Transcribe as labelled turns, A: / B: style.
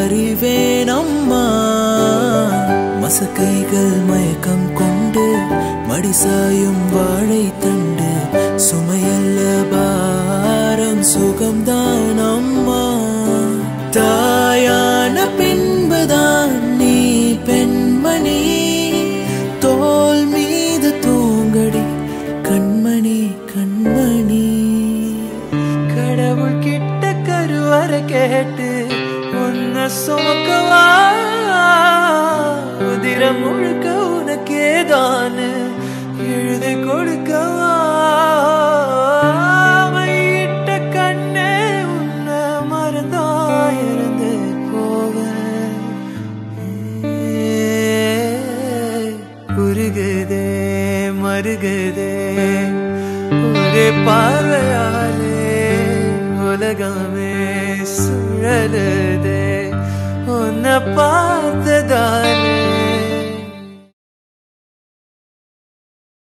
A: அறிவேன் அம்மா மசக்கைகள் மயக்கம் கொண்டு மடிசாயும் வாழை தண்டு சுமையல்ல பாரம் சுகம்தான் அம்மா தாயான பின்புதான் நீ பெண்மணி தோல் மீது தூங்கடி கண்மணி கண்மணி கடவுள் கிட்ட கருவற கேட்டு உன்னை சுமக்கவா உதிரம் முழுக்க உனக்கேதான் எழுதி கொடுக்கவா மையிட்ட கண்ணே உன்னை மறந்தா இருந்து போவேன் உருகுதே மருகுதே ஒரே பார்வையாலே உலகமே சுழலுதே உன்னை பா